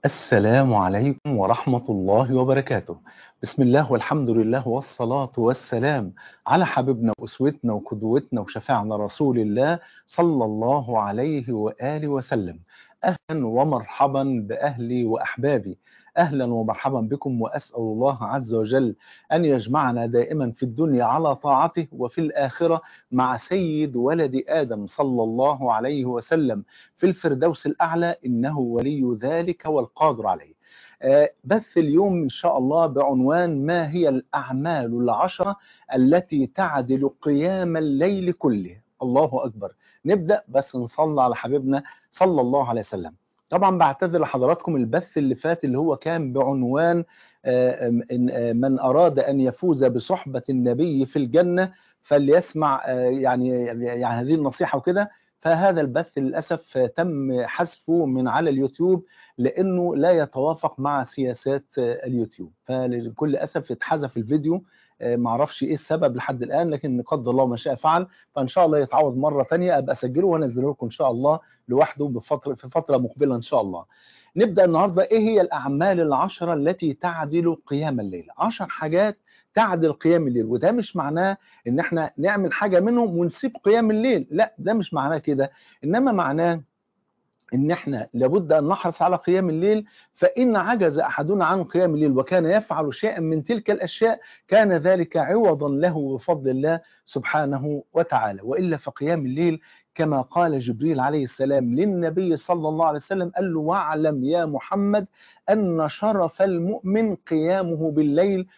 السلام عليكم ورحمة الله وبركاته بسم الله والحمد لله والصلاة والسلام على حبيبنا وأسوتنا وقدوتنا وشفاعنا رسول الله صلى الله عليه وآله وسلم أهلا ومرحبا بأهلي وأحبابي أهلا ومرحبا بكم وأسأل الله عز وجل أن يجمعنا دائما في الدنيا على طاعته وفي الآخرة مع سيد ولد آدم صلى الله عليه وسلم في الفردوس الأعلى إنه ولي ذلك والقادر عليه آه، بث اليوم إن شاء الله بعنوان ما هي الأعمال العشرة التي تعدل قيام الليل كله الله أكبر نبدأ بس نصلي على حبيبنا صلى الله عليه وسلم طبعا بعتذر لحضراتكم البث اللي فات اللي هو كان بعنوان آه، إن- آه، من أراد أن يفوز بصحبة النبي في الجنة فليسمع آه، يعني يعني هذه النصيحة وكده فهذا البث للأسف آه، تم حذفه من على اليوتيوب لأنه لا يتوافق مع سياسات آه، اليوتيوب فلكل أسف اتحذف الفيديو آه، معرفش ايه السبب لحد الآن لكن قدر الله ما شاء فعل فإن شاء الله يتعوض مرة تانية أبقى أسجله وأنزله لكم إن شاء الله لوحده بفترة في فترة مقبلة إن شاء الله نبدأ النهاردة إيه هي الأعمال العشرة التي تعدل قيام الليل عشر حاجات تعدل قيام الليل وده مش معناه ان احنا نعمل حاجة منهم ونسيب قيام الليل لا ده مش معناه كده انما معناه ان احنا لابد ان نحرص على قيام الليل فان عجز احدنا عن قيام الليل وكان يفعل شيئا من تلك الاشياء كان ذلك عوضا له بفضل الله سبحانه وتعالى والا فقيام الليل كما قال جبريل عليه السلام للنبي صلى الله عليه وسلم قال له واعلم يا محمد ان شرف المؤمن قيامه بالليل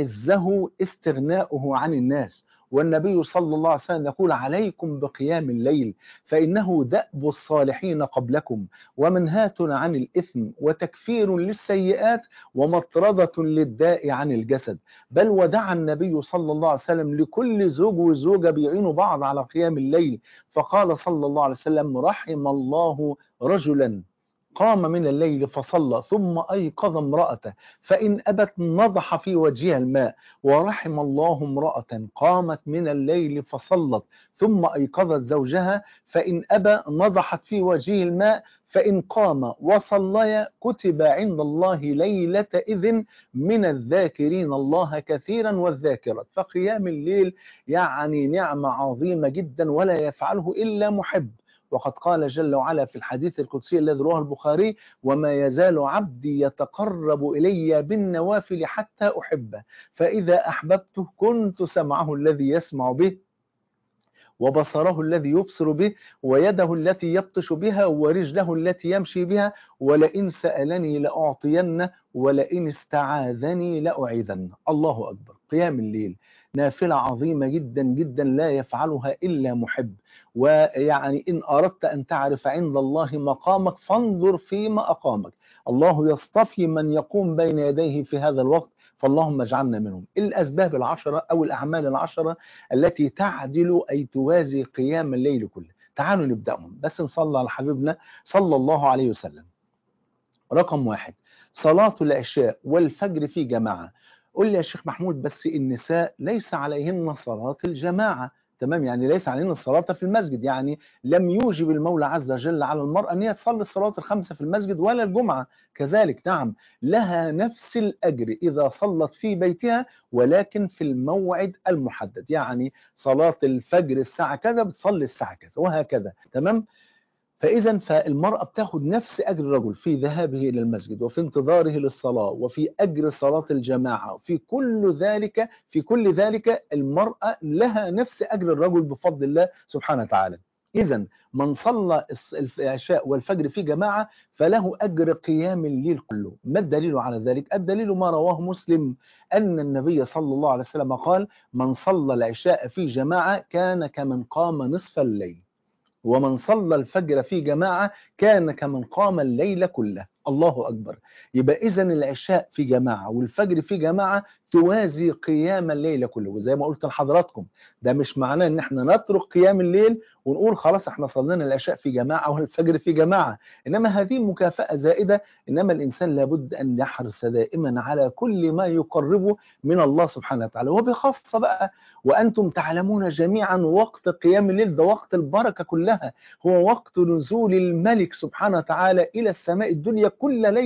وعزه استغناؤه عن الناس والنبي صلى الله عليه وسلم يقول عليكم بقيام الليل فإنه دأب الصالحين قبلكم ومنهاة عن الإثم وتكفير للسيئات ومطردة للداء عن الجسد بل ودعا النبي صلى الله عليه وسلم لكل زوج وزوجة بيعينوا بعض على قيام الليل فقال صلى الله عليه وسلم رحم الله رجلا قام من الليل فصلى ثم أيقظ امرأته فإن أبت نضح في وجهها الماء ورحم الله امرأة قامت من الليل فصلت ثم أيقظت زوجها فإن أبى نضحت في وجهه الماء فإن قام وصليا كتب عند الله ليلة إذن من الذاكرين الله كثيرا والذاكرات فقيام الليل يعني نعمة عظيمة جدا ولا يفعله إلا محب وقد قال جل وعلا في الحديث القدسي الذي رواه البخاري وما يزال عبدي يتقرب إلي بالنوافل حتى أحبه فإذا أحببته كنت سمعه الذي يسمع به وبصره الذي يبصر به ويده التي يبطش بها ورجله التي يمشي بها ولئن سألني لأعطينه ولئن استعاذني لأعيذنه الله أكبر قيام الليل نافلة عظيمة جدا جدا لا يفعلها إلا محب ويعني إن أردت أن تعرف عند الله مقامك فانظر فيما أقامك الله يصطفي من يقوم بين يديه في هذا الوقت فاللهم اجعلنا منهم الأسباب العشرة أو الأعمال العشرة التي تعدل أي توازي قيام الليل كله تعالوا نبدأهم بس نصلي على حبيبنا صلى الله عليه وسلم رقم واحد صلاة العشاء والفجر في جماعة قل لي يا شيخ محمود بس النساء ليس عليهن صلاة الجماعة تمام يعني ليس عليهن الصلاة في المسجد يعني لم يوجب المولى عز وجل على المرأة أن هي تصلي الصلاة الخمسة في المسجد ولا الجمعة كذلك نعم لها نفس الأجر إذا صلت في بيتها ولكن في الموعد المحدد يعني صلاة الفجر الساعة كذا بتصلي الساعة كذا وهكذا تمام فإذا فالمرأة بتاخد نفس أجر الرجل في ذهابه إلى المسجد وفي انتظاره للصلاة وفي أجر صلاة الجماعة في كل ذلك في كل ذلك المرأة لها نفس أجر الرجل بفضل الله سبحانه وتعالى إذا من صلى الص- العشاء والفجر في جماعة فله أجر قيام الليل كله ما الدليل على ذلك؟ الدليل ما رواه مسلم أن النبي صلى الله عليه وسلم قال من صلى العشاء في جماعة كان كمن قام نصف الليل ومن صلى الفجر في جماعة كان كمن قام الليل كله الله أكبر يبقى إذا العشاء في جماعة والفجر في جماعة توازي قيام الليل كله وزي ما قلت لحضراتكم ده مش معناه ان احنا نترك قيام الليل ونقول خلاص احنا صلينا العشاء في جماعة والفجر في جماعة انما هذه مكافأة زائدة انما الانسان لابد ان يحرص دائما على كل ما يقربه من الله سبحانه وتعالى وبخاصة بقى وانتم تعلمون جميعا وقت قيام الليل ده وقت البركة كلها هو وقت نزول الملك سبحانه وتعالى الى السماء الدنيا كل ليلة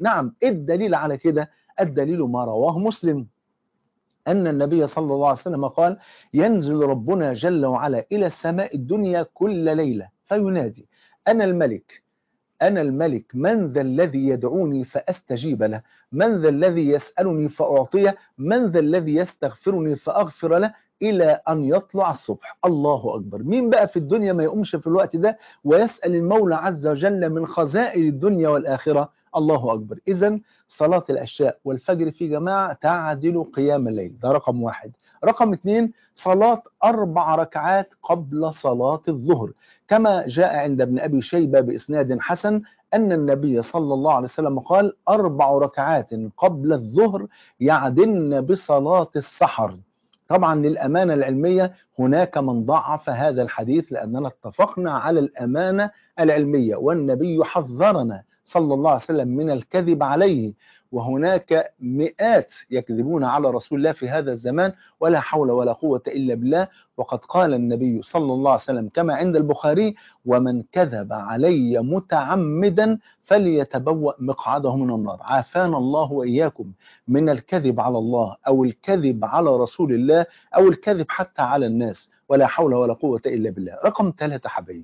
نعم إيه الدليل على كده الدليل ما رواه مسلم أن النبي صلى الله عليه وسلم قال ينزل ربنا جل وعلا إلى السماء الدنيا كل ليلة فينادي أنا الملك أنا الملك من ذا الذي يدعوني فأستجيب له من ذا الذي يسألني فأعطيه من ذا الذي يستغفرني فأغفر له إلى أن يطلع الصبح الله أكبر مين بقى في الدنيا ما يقومش في الوقت ده ويسأل المولى عز وجل من خزائن الدنيا والآخرة الله أكبر إذا صلاة العشاء والفجر في جماعة تعدل قيام الليل ده رقم واحد رقم اثنين صلاة أربع ركعات قبل صلاة الظهر كما جاء عند ابن أبي شيبة بإسناد حسن أن النبي صلى الله عليه وسلم قال أربع ركعات قبل الظهر يعدلن بصلاة السحر طبعا للأمانة العلمية هناك من ضعف هذا الحديث لأننا اتفقنا على الأمانة العلمية والنبي حذرنا صلى الله عليه وسلم من الكذب عليه وهناك مئات يكذبون على رسول الله في هذا الزمان ولا حول ولا قوة إلا بالله وقد قال النبي صلى الله عليه وسلم كما عند البخاري ومن كذب علي متعمدا فليتبوأ مقعده من النار عافانا الله وإياكم من الكذب على الله أو الكذب على رسول الله أو الكذب حتى على الناس ولا حول ولا قوة إلا بالله رقم ثلاثة حبايبي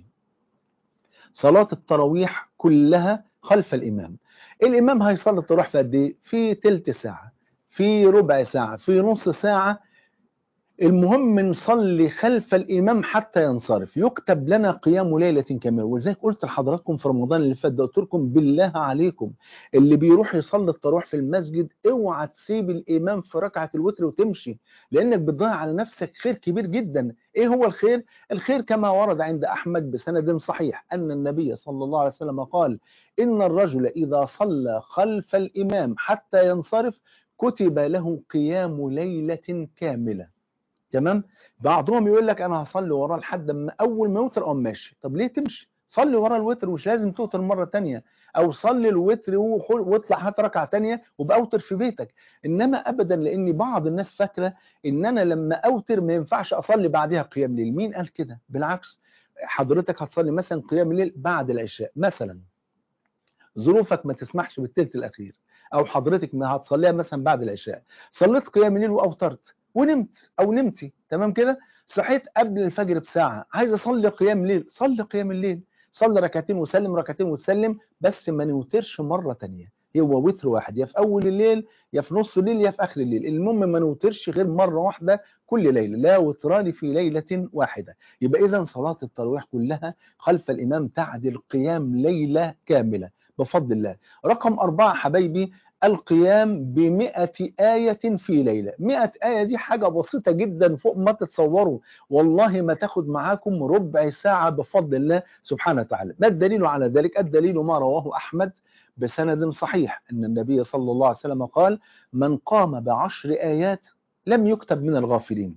صلاة التراويح كلها خلف الإمام الإمام هيصلي التراويح في قد إيه؟ في تلت ساعة في ربع ساعة في نص ساعة المهم نصلي خلف الإمام حتى ينصرف يكتب لنا قيام ليلة كاملة ولذلك قلت لحضراتكم في رمضان اللي فات ده قلت لكم بالله عليكم اللي بيروح يصلي التراويح في المسجد اوعى تسيب الإمام في ركعة الوتر وتمشي لأنك بتضيع على نفسك خير كبير جدا إيه هو الخير؟ الخير كما ورد عند أحمد بسند صحيح أن النبي صلى الله عليه وسلم قال إن الرجل إذا صلى خلف الإمام حتى ينصرف كتب له قيام ليلة كاملة تمام بعضهم يقول لك انا هصلي وراه لحد ما اول ما يوتر اقوم ماشي طب ليه تمشي صلي ورا الوتر مش لازم توتر مره تانية او صلي الوتر واطلع هات ركعه تانية وابقى اوتر في بيتك انما ابدا لان بعض الناس فاكره ان انا لما اوتر ما ينفعش اصلي بعدها قيام ليل مين قال كده بالعكس حضرتك هتصلي مثلا قيام الليل بعد العشاء مثلا ظروفك ما تسمحش بالثلث الاخير او حضرتك ما هتصليها مثلا بعد العشاء صليت قيام الليل واوترت ونمت او نمتي تمام كده صحيت قبل الفجر بساعه عايز اصلي قيام الليل صلي قيام الليل صلي ركعتين وسلم ركعتين وتسلم بس ما نوترش مره تانية هو وتر واحد يا في اول الليل يا في نص الليل يا في اخر الليل المهم ما نوترش غير مره واحده كل ليله لا وتران في ليله واحده يبقى اذا صلاه التراويح كلها خلف الامام تعدل قيام ليله كامله بفضل الله رقم أربعة حبايبي القيام بمئة آية في ليلة مئة آية دي حاجة بسيطة جدا فوق ما تتصوروا والله ما تاخد معاكم ربع ساعة بفضل الله سبحانه وتعالى ما الدليل على ذلك الدليل ما رواه أحمد بسند صحيح أن النبي صلى الله عليه وسلم قال من قام بعشر آيات لم يكتب من الغافلين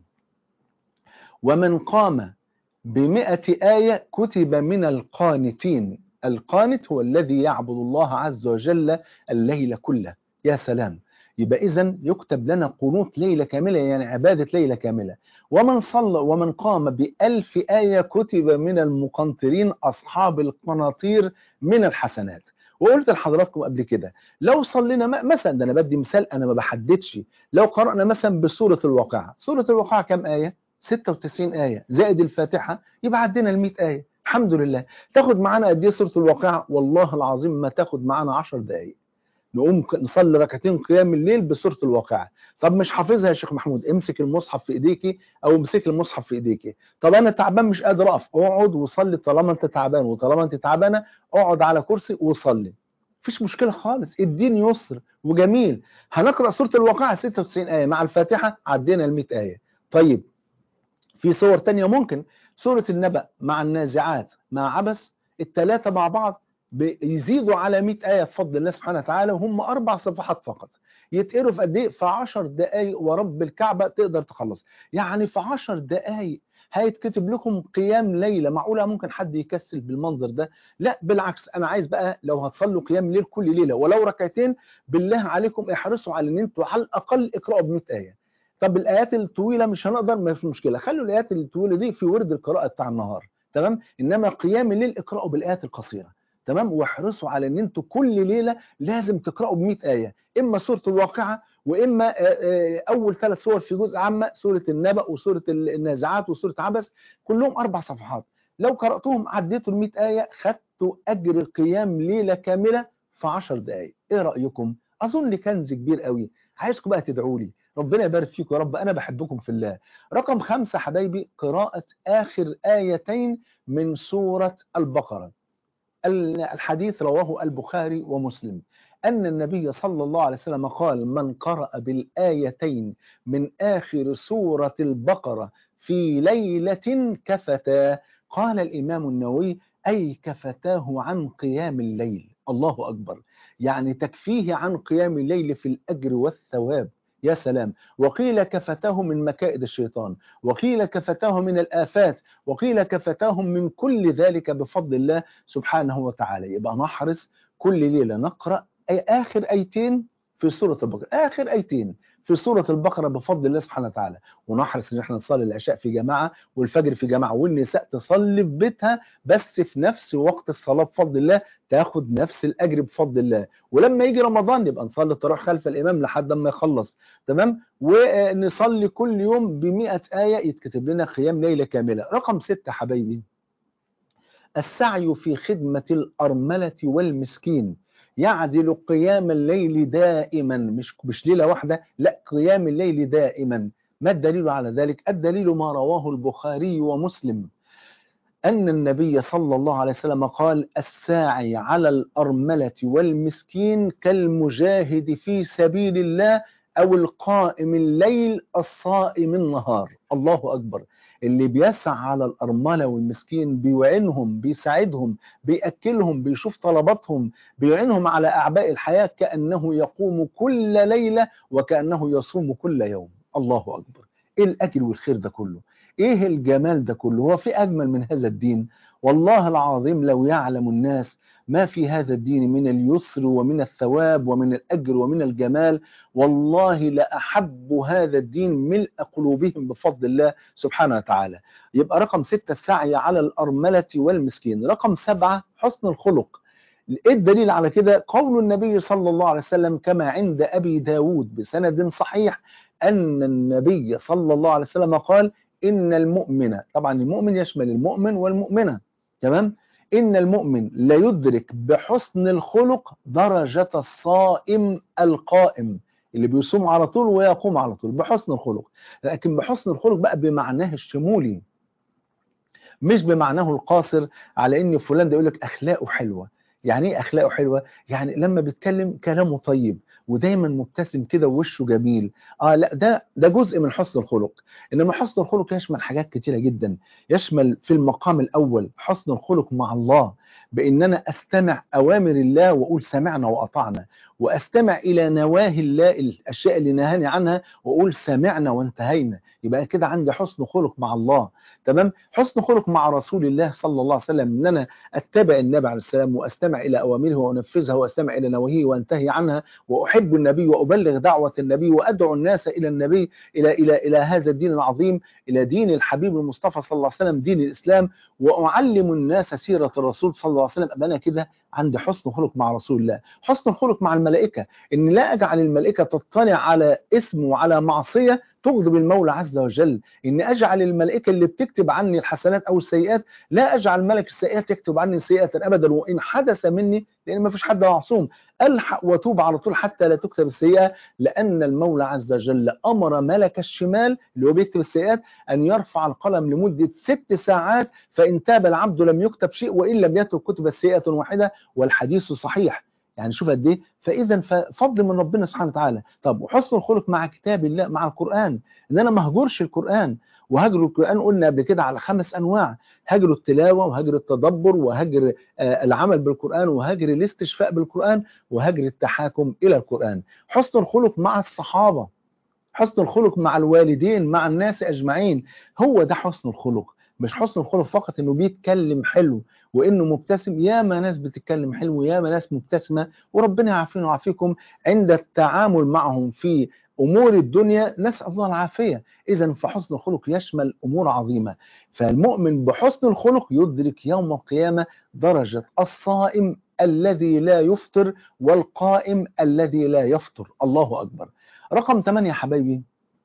ومن قام بمئة آية كتب من القانتين القانت هو الذي يعبد الله عز وجل الليل كله يا سلام يبقى إذا يكتب لنا قنوت ليلة كاملة يعني عبادة ليلة كاملة ومن صلى ومن قام بألف آية كتب من المقنطرين أصحاب القناطير من الحسنات وقلت لحضراتكم قبل كده لو صلينا مثلا ده انا بدي مثال انا ما بحددش لو قرانا مثلا بسوره الواقعه سوره الواقعه كم ايه 96 ايه زائد الفاتحه يبقى عدينا ال 100 ايه الحمد لله تاخد معانا قد ايه سوره الواقعه والله العظيم ما تاخد معانا 10 دقائق نقوم نصلي ركعتين قيام الليل بسوره الواقعه طب مش حافظها يا شيخ محمود امسك المصحف في ايديكي او امسك المصحف في ايديكي طب انا تعبان مش قادر اقف اقعد وصلي طالما انت تعبان وطالما انت تعبانه اقعد على كرسي وصلي مفيش مشكله خالص الدين يسر وجميل هنقرا سوره الواقعه 96 ايه مع الفاتحه عدينا ال 100 ايه طيب في صور تانية ممكن سورة النبأ مع النازعات مع عبس الثلاثة مع بعض بيزيدوا على 100 آية بفضل الله سبحانه وتعالى وهم أربع صفحات فقط يتقروا في قد إيه؟ في 10 دقايق ورب الكعبة تقدر تخلص يعني في 10 دقايق هيتكتب لكم قيام ليلة معقولة ممكن حد يكسل بالمنظر ده لا بالعكس أنا عايز بقى لو هتصلوا قيام ليل كل ليلة ولو ركعتين بالله عليكم احرصوا على أن أنتوا على الأقل اقرأوا ب 100 آية طب الايات الطويله مش هنقدر ما في مشكله خلوا الايات الطويله دي في ورد القراءه بتاع النهار تمام انما قيام الليل اقراوا بالايات القصيره تمام واحرصوا على ان انتوا كل ليله لازم تقراوا ب 100 ايه اما سوره الواقعه واما اول ثلاث سور في جزء عامه سوره النبأ وسوره النازعات وسوره عبس كلهم اربع صفحات لو قراتهم عديتوا ال 100 ايه خدتوا اجر قيام ليله كامله في 10 دقائق ايه رايكم اظن كنز كبير قوي عايزكم بقى تدعوا لي ربنا يبارك فيكم يا رب انا بحبكم في الله رقم خمسة حبايبي قراءة اخر ايتين من سورة البقرة الحديث رواه البخاري ومسلم أن النبي صلى الله عليه وسلم قال من قرأ بالآيتين من آخر سورة البقرة في ليلة كفتا قال الإمام النووي أي كفتاه عن قيام الليل الله أكبر يعني تكفيه عن قيام الليل في الأجر والثواب يا سلام وقيل كفتاه من مكائد الشيطان وقيل كفتاه من الآفات وقيل كفتاه من كل ذلك بفضل الله سبحانه وتعالى يبقى نحرص كل ليلة نقرأ أي آخر أيتين في سورة البقرة آخر أيتين في سورة البقرة بفضل الله سبحانه وتعالى ونحرص ان احنا نصلي العشاء في جماعة والفجر في جماعة والنساء تصلي في بيتها بس في نفس وقت الصلاة بفضل الله تاخد نفس الأجر بفضل الله ولما يجي رمضان نبقى نصلي التراويح خلف الإمام لحد ما يخلص تمام ونصلي كل يوم بمئة آية يتكتب لنا قيام ليلة كاملة رقم ستة حبايبي السعي في خدمة الأرملة والمسكين يعدل قيام الليل دائما مش مش ليله واحده لا قيام الليل دائما ما الدليل على ذلك الدليل ما رواه البخاري ومسلم أن النبي صلى الله عليه وسلم قال الساعي على الأرملة والمسكين كالمجاهد في سبيل الله أو القائم الليل الصائم النهار الله أكبر اللي بيسعى على الأرملة والمسكين بيوعنهم بيساعدهم بيأكلهم بيشوف طلباتهم بيعينهم على أعباء الحياة كأنه يقوم كل ليلة وكأنه يصوم كل يوم الله أكبر إيه الأجر والخير ده كله إيه الجمال ده كله هو في أجمل من هذا الدين والله العظيم لو يعلم الناس ما في هذا الدين من اليسر ومن الثواب ومن الأجر ومن الجمال والله لأحب هذا الدين ملء قلوبهم بفضل الله سبحانه وتعالى يبقى رقم ستة السعي على الأرملة والمسكين رقم سبعة حسن الخلق ايه الدليل على كده قول النبي صلى الله عليه وسلم كما عند أبي داود بسند صحيح أن النبي صلى الله عليه وسلم قال إن المؤمن طبعا المؤمن يشمل المؤمن والمؤمنة تمام إن المؤمن لا يدرك بحسن الخلق درجة الصائم القائم اللي بيصوم على طول ويقوم على طول بحسن الخلق لكن بحسن الخلق بقى بمعناه الشمولي مش بمعناه القاصر على ان فلان ده يقول لك اخلاقه حلوه يعني ايه اخلاقه حلوه يعني لما بيتكلم كلامه طيب ودايما مبتسم كده ووشه جميل اه لا ده ده جزء من حسن الخلق انما حسن الخلق يشمل حاجات كتيره جدا يشمل في المقام الاول حسن الخلق مع الله بان انا استمع اوامر الله واقول سمعنا واطعنا واستمع الى نواهي الله الاشياء اللي نهاني عنها واقول سمعنا وانتهينا يبقى كده عندي حسن خلق مع الله تمام حسن خلق مع رسول الله صلى الله عليه وسلم ان انا اتبع النبي عليه السلام واستمع الى اوامره وانفذها واستمع الى نواهيه وانتهي عنها واحب النبي وابلغ دعوه النبي وادعو الناس الى النبي الى الى الى هذا الدين العظيم الى دين الحبيب المصطفى صلى الله عليه وسلم دين الاسلام واعلم الناس سيره الرسول صلى الله عليه وسلم ابقى انا كده عندي حسن خلق مع رسول الله حسن الخلق مع الملائكه ان لا اجعل الملائكه تطلع على اسم وعلى معصيه تغضب المولى عز وجل ان اجعل الملائكه اللي بتكتب عني الحسنات او السيئات لا اجعل ملك السيئات يكتب عني سيئه ابدا وان حدث مني لان ما فيش حد معصوم الحق وتوب على طول حتى لا تكتب السيئه لان المولى عز وجل امر ملك الشمال اللي هو بيكتب السيئات ان يرفع القلم لمده ست ساعات فان تاب العبد لم يكتب شيء وان لم يترك كتب سيئه واحده والحديث صحيح يعني شوف قد ايه فاذا فضل من ربنا سبحانه وتعالى طب وحسن الخلق مع كتاب الله مع القران ان انا ما اهجرش القران وهجر القران قلنا قبل كده على خمس انواع هجر التلاوه وهجر التدبر وهجر آه العمل بالقران وهجر الاستشفاء بالقران وهجر التحاكم الى القران حسن الخلق مع الصحابه حسن الخلق مع الوالدين مع الناس اجمعين هو ده حسن الخلق مش حسن الخلق فقط انه بيتكلم حلو وانه مبتسم ياما ناس بتتكلم حلو وياما ناس مبتسمه وربنا يعافينا ويعافيكم عند التعامل معهم في امور الدنيا نسال الله العافيه اذا فحسن الخلق يشمل امور عظيمه فالمؤمن بحسن الخلق يدرك يوم القيامه درجه الصائم الذي لا يفطر والقائم الذي لا يفطر الله اكبر رقم 8 يا حبايبي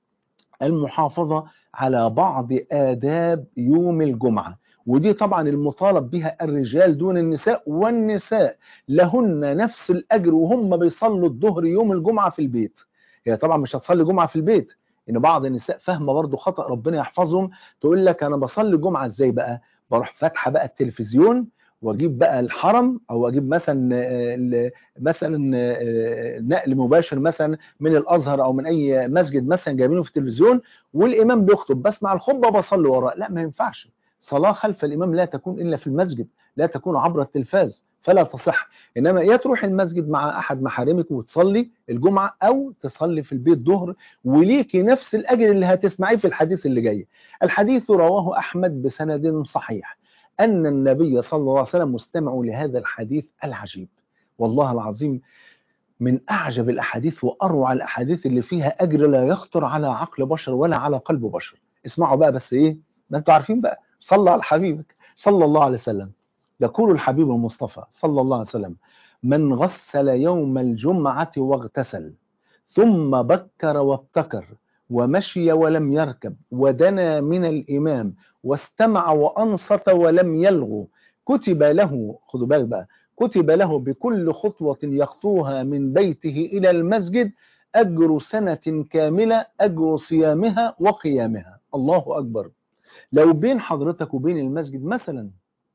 المحافظه على بعض آداب يوم الجمعة ودي طبعا المطالب بها الرجال دون النساء والنساء لهن نفس الأجر وهم بيصلوا الظهر يوم الجمعة في البيت هي طبعا مش هتصلي جمعة في البيت إن بعض النساء فاهمة برضو خطأ ربنا يحفظهم تقول لك أنا بصلي جمعة إزاي بقى بروح فاتحة بقى التلفزيون واجيب بقى الحرم او اجيب مثلا مثلا نقل مباشر مثلا من الازهر او من اي مسجد مثلا جايبينه في التلفزيون والامام بيخطب بسمع الخطبه بصلي وراه لا ما ينفعش صلاه خلف الامام لا تكون الا في المسجد لا تكون عبر التلفاز فلا تصح انما يا تروح المسجد مع احد محارمك وتصلي الجمعه او تصلي في البيت ظهر وليكي نفس الاجر اللي هتسمعيه في الحديث اللي جاي الحديث رواه احمد بسند صحيح أن النبي صلى الله عليه وسلم مستمع لهذا الحديث العجيب والله العظيم من أعجب الأحاديث وأروع الأحاديث اللي فيها أجر لا يخطر على عقل بشر ولا على قلب بشر اسمعوا بقى بس إيه ما أنتوا عارفين بقى صلى على حبيبك صلى الله عليه وسلم يقول الحبيب المصطفى صلى الله عليه وسلم من غسل يوم الجمعة واغتسل ثم بكر وابتكر ومشي ولم يركب ودنا من الإمام واستمع وأنصت ولم يلغو كتب له خدوا بالك بقى كتب له بكل خطوة يخطوها من بيته إلى المسجد أجر سنة كاملة أجر صيامها وقيامها الله أكبر لو بين حضرتك وبين المسجد مثلا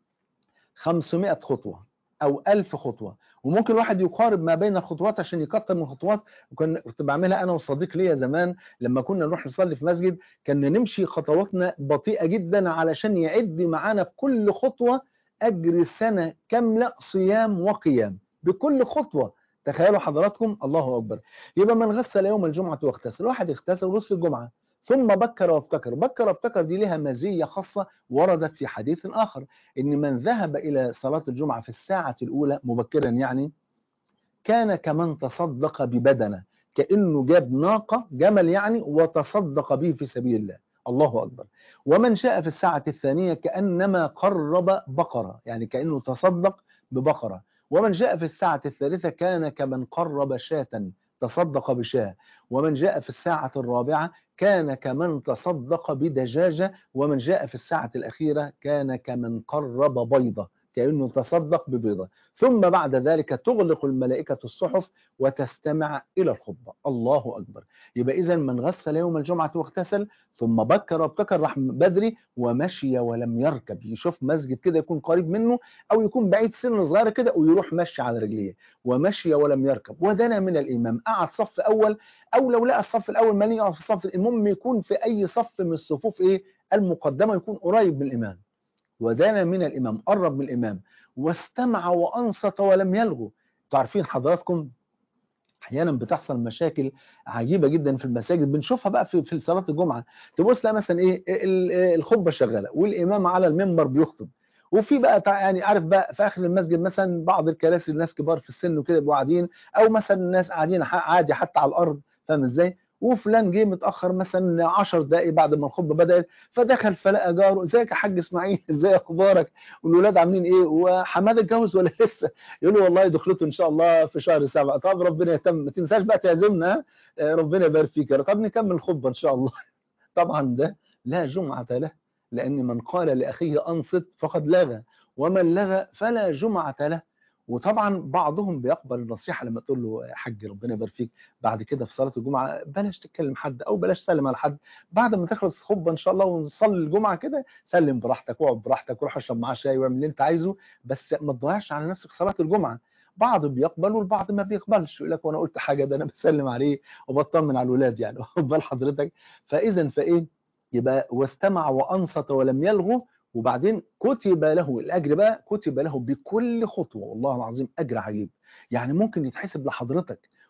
500 خطوة أو 1000 خطوة وممكن الواحد يقارب ما بين الخطوات عشان يكتر من الخطوات كنت بعملها انا وصديق ليا زمان لما كنا نروح نصلي في مسجد كنا نمشي خطواتنا بطيئه جدا علشان يعد معانا بكل خطوه اجر سنه كامله صيام وقيام بكل خطوه تخيلوا حضراتكم الله اكبر يبقى من غسل يوم الجمعه واغتسل واحد اغتسل ونصف الجمعه ثم بكر وابتكر بكر وابتكر دي لها مزية خاصة وردت في حديث آخر إن من ذهب إلى صلاة الجمعة في الساعة الأولى مبكرا يعني كان كمن تصدق ببدنه كأنه جاب ناقة جمل يعني وتصدق به في سبيل الله الله أكبر ومن شاء في الساعة الثانية كأنما قرب بقرة يعني كأنه تصدق ببقرة ومن جاء في الساعة الثالثة كان كمن قرب شاة تصدق بشاة ومن جاء في الساعة الرابعة كان كمن تصدق بدجاجة ومن جاء في الساعة الأخيرة كان كمن قرب بيضة كأنه تصدق ببيضة ثم بعد ذلك تغلق الملائكة الصحف وتستمع إلى الخطبة الله أكبر يبقى إذا من غسل يوم الجمعة واغتسل ثم بكر وابتكر راح بدري ومشي ولم يركب يشوف مسجد كده يكون قريب منه أو يكون بعيد سن صغيرة كده ويروح مشي على رجليه ومشي ولم يركب ودنا من الإمام قعد صف أول أو لو لقى الصف الأول مالي يقعد في الصف المهم يكون في أي صف من الصفوف إيه المقدمة يكون قريب من الإمام ودنا من الإمام قرب من الإمام واستمع وأنصت ولم يلغو تعرفين حضراتكم احيانا بتحصل مشاكل عجيبه جدا في المساجد بنشوفها بقى في في صلاه الجمعه تبص لها مثلا ايه الخطبه شغاله والامام على المنبر بيخطب وفي بقى يعني عارف بقى في اخر المسجد مثلا بعض الكراسي الناس كبار في السن وكده بيبقوا قاعدين او مثلا الناس قاعدين عادي حتى على الارض فاهم ازاي وفلان جه متاخر مثلا 10 دقائق بعد ما الخطبه بدات فدخل فلقى جاره ازيك يا حاج اسماعيل ازاي اخبارك والولاد عاملين ايه وحماده اتجوز ولا لسه يقول له والله دخلته ان شاء الله في شهر سبعة طب ربنا يهتم ما تنساش بقى تعزمنا ربنا يبارك فيك طب نكمل الخطبه ان شاء الله طبعا ده لا جمعه له لان من قال لاخيه انصت فقد لغى ومن لغى فلا جمعه له وطبعا بعضهم بيقبل النصيحه لما تقول له يا حاج ربنا يبارك فيك بعد كده في صلاه الجمعه بلاش تتكلم حد او بلاش تسلم على حد بعد ما تخلص الخطبه ان شاء الله ونصلي الجمعه كده سلم براحتك واقعد براحتك وروح اشرب معاه شاي واعمل اللي انت عايزه بس ما تضيعش على نفسك صلاه الجمعه بعض بيقبل والبعض ما بيقبلش يقول لك وانا قلت حاجه ده انا بسلم عليه وبطمن على الولاد يعني واخد بال حضرتك فاذا فايه يبقى واستمع وانصت ولم يلغو وبعدين كتب له الاجر بقى كتب له بكل خطوه والله العظيم اجر عجيب يعني ممكن يتحسب لحضرتك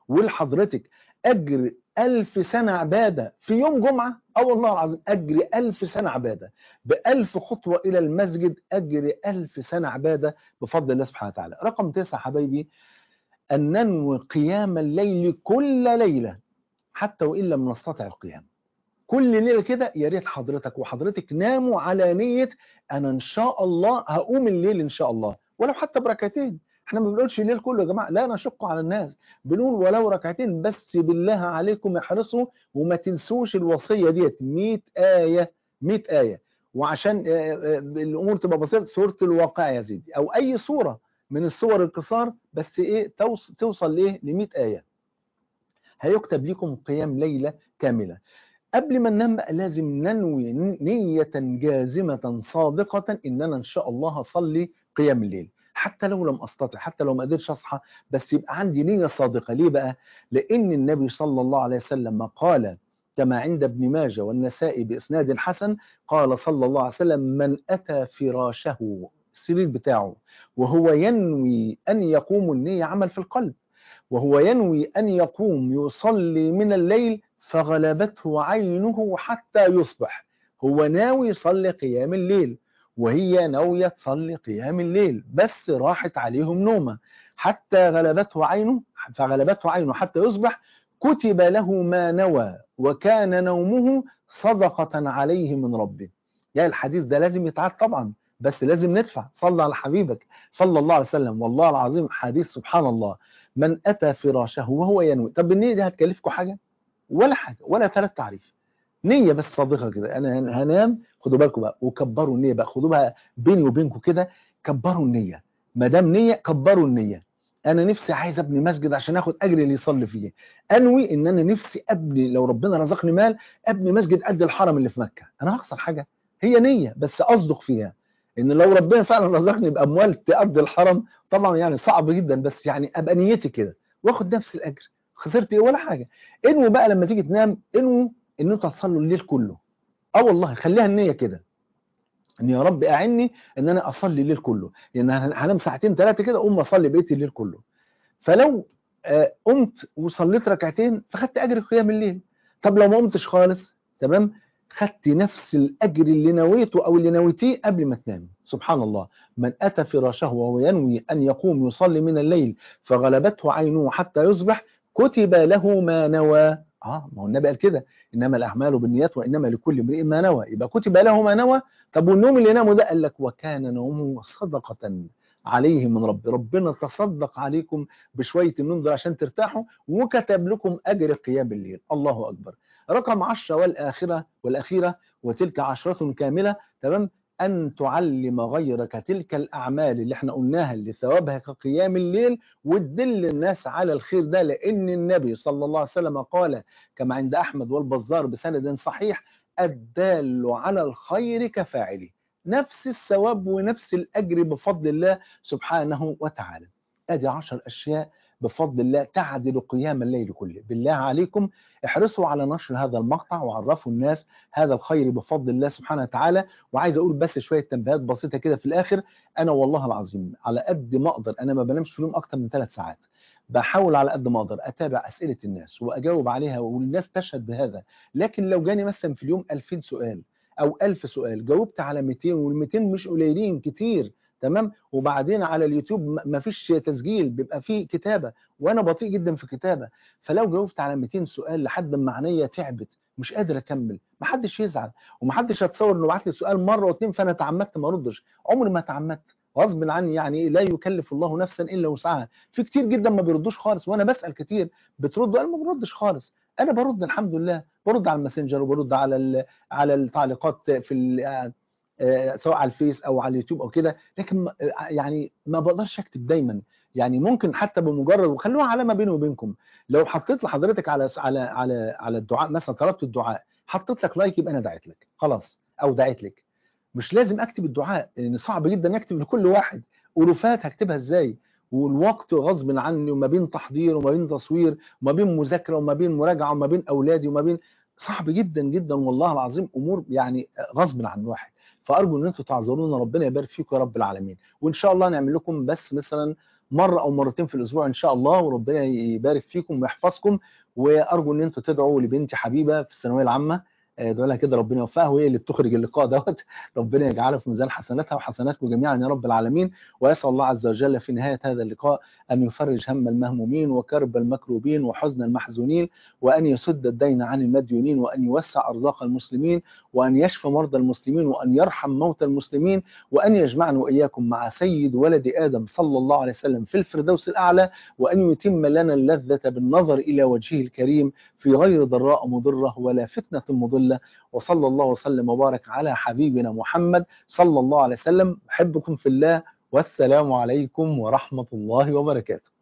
ولحضرتك اجر ألف سنة عبادة في يوم جمعة اه والله العظيم أجر ألف سنة عبادة بألف خطوة إلى المسجد أجر ألف سنة عبادة بفضل الله سبحانه وتعالى رقم تسعة حبايبي أن ننوي قيام الليل كل ليلة حتى وإن لم نستطع القيام كل ليلة كده يا ريت حضرتك وحضرتك ناموا على نية أنا إن شاء الله هقوم الليل إن شاء الله ولو حتى بركعتين احنا ما بنقولش الليل كله يا جماعه لا نشق على الناس بنقول ولو ركعتين بس بالله عليكم احرصوا وما تنسوش الوصيه ديت 100 ايه 100 ايه وعشان الامور تبقى بسيطه سوره الواقع يا سيدي او اي سوره من السور القصار بس ايه توصل توصل لايه ل 100 ايه هيكتب لكم قيام ليله كامله قبل ما ننام بقى لازم ننوي نية جازمة صادقة إن أنا إن شاء الله هصلي قيام الليل حتى لو لم استطع حتى لو ما قدرتش اصحى بس يبقى عندي نيه صادقه ليه بقى لان النبي صلى الله عليه وسلم قال كما عند ابن ماجه والنسائي باسناد حسن قال صلى الله عليه وسلم من اتى فراشه السرير بتاعه وهو ينوي ان يقوم النيه عمل في القلب وهو ينوي ان يقوم يصلي من الليل فغلبته عينه حتى يصبح هو ناوي يصلي قيام الليل وهي ناوية تصلي قيام الليل بس راحت عليهم نومة حتى غلبته عينه فغلبته عينه حتى يصبح كتب له ما نوى وكان نومه صدقة عليه من ربه يعني الحديث ده لازم يتعاد طبعا بس لازم ندفع صلى على حبيبك صلى الله عليه وسلم والله العظيم حديث سبحان الله من أتى فراشه وهو ينوي طب النية دي هتكلفكم حاجة ولا حاجة ولا ثلاث تعريف نية بس صادقة كده أنا هنام خدوا بالكم بقى وكبروا النية بقى خدوا بقى بيني وبينكم كده كبروا النية ما دام نية كبروا النية أنا نفسي عايز أبني مسجد عشان آخد أجر اللي يصلي فيه أنوي إن أنا نفسي أبني لو ربنا رزقني مال أبني مسجد قد الحرم اللي في مكة أنا هخسر حاجة هي نية بس أصدق فيها إن لو ربنا فعلا رزقني بأموال تقضي الحرم طبعا يعني صعب جدا بس يعني أبقى نيتي كده وآخد نفس الأجر خسرت إيه ولا حاجة انوي بقى لما تيجي تنام انوي ان انت تصلوا الليل كله اه والله خليها النيه كده ان يا رب اعني ان انا اصلي الليل كله لان يعني هنام ساعتين ثلاثه كده اقوم اصلي بقيه الليل كله فلو آه قمت وصليت ركعتين فخدت اجر قيام الليل طب لو ما قمتش خالص تمام خدت نفس الاجر اللي نويته او اللي نويتيه قبل ما تنام سبحان الله من اتى فراشه وهو ينوي ان يقوم يصلي من الليل فغلبته عينه حتى يصبح كتب له ما نوى اه ما هو النبي قال كده انما الاعمال بالنيات وانما لكل امرئ ما نوى يبقى كتب له ما نوى طب والنوم اللي نامه ده قال لك وكان نومه صدقه عليه من رب ربنا تصدق عليكم بشويه النوم ده عشان ترتاحوا وكتب لكم اجر قيام الليل الله اكبر رقم 10 والاخره والاخيره وتلك عشره كامله تمام أن تعلم غيرك تلك الأعمال اللي احنا قلناها اللي ثوابها كقيام الليل وتدل الناس على الخير ده لأن النبي صلى الله عليه وسلم قال كما عند أحمد والبزار بسند صحيح الدال على الخير كفاعله نفس الثواب ونفس الأجر بفضل الله سبحانه وتعالى أدي عشر أشياء بفضل الله تعدل قيام الليل كله بالله عليكم احرصوا على نشر هذا المقطع وعرفوا الناس هذا الخير بفضل الله سبحانه وتعالى وعايز اقول بس شويه تنبيهات بسيطه كده في الاخر انا والله العظيم على قد ما اقدر انا ما بنامش في اليوم اكتر من ثلاث ساعات بحاول على قد ما اقدر اتابع اسئله الناس واجاوب عليها والناس تشهد بهذا لكن لو جاني مثلا في اليوم 2000 سؤال او 1000 سؤال جاوبت على 200 وال200 مش قليلين كتير تمام وبعدين على اليوتيوب ما فيش تسجيل بيبقى فيه كتابه وانا بطيء جدا في الكتابه فلو جاوبت على 200 سؤال لحد ما عينيا تعبت مش قادر اكمل محدش يزعل ومحدش هتصور انه بعت لي سؤال مره واثنين فانا تعمدت ما اردش عمري ما تعمدت غصب عني يعني لا يكلف الله نفسا الا وسعها في كتير جدا ما بيردوش خالص وانا بسال كتير بتردوا انا ما بردش خالص انا برد الحمد لله برد على الماسنجر وبرد على على التعليقات في سواء على الفيس او على اليوتيوب او كده لكن يعني ما بقدرش اكتب دايما يعني ممكن حتى بمجرد وخلوها علامه بيني وبينكم لو حطيت لحضرتك على على على على الدعاء مثلا طلبت الدعاء حطيت لك لايك يبقى انا دعيت لك خلاص او دعيت لك مش لازم اكتب الدعاء لان صعب جدا اكتب لكل واحد الوفات هكتبها ازاي والوقت غصب عني وما بين تحضير وما بين تصوير وما بين مذاكره وما بين مراجعه وما بين اولادي وما بين صعب جدا جدا والله العظيم امور يعني غصب عن الواحد فارجو ان انتم تعذرونا ربنا يبارك فيكم يا رب العالمين وان شاء الله نعمل لكم بس مثلا مره او مرتين في الاسبوع ان شاء الله وربنا يبارك فيكم ويحفظكم وارجو ان انتم تدعوا لبنتي حبيبه في الثانويه العامه ادعوا لها كده ربنا يوفقها وهي اللي بتخرج اللقاء دوت ربنا يجعله في ميزان حسناتها وحسناتكم جميعا يا رب العالمين واسال الله عز وجل في نهايه هذا اللقاء ان يفرج هم المهمومين وكرب المكروبين وحزن المحزونين وان يسد الدين عن المديونين وان يوسع ارزاق المسلمين وان يشفي مرضى المسلمين وان يرحم موتى المسلمين وان يجمعنا واياكم مع سيد ولد ادم صلى الله عليه وسلم في الفردوس الاعلى وان يتم لنا اللذه بالنظر الى وجهه الكريم في غير ضراء مضره ولا فتنه مضله وصلى الله وسلم وبارك على حبيبنا محمد صلى الله عليه وسلم أحبكم في الله والسلام عليكم ورحمة الله وبركاته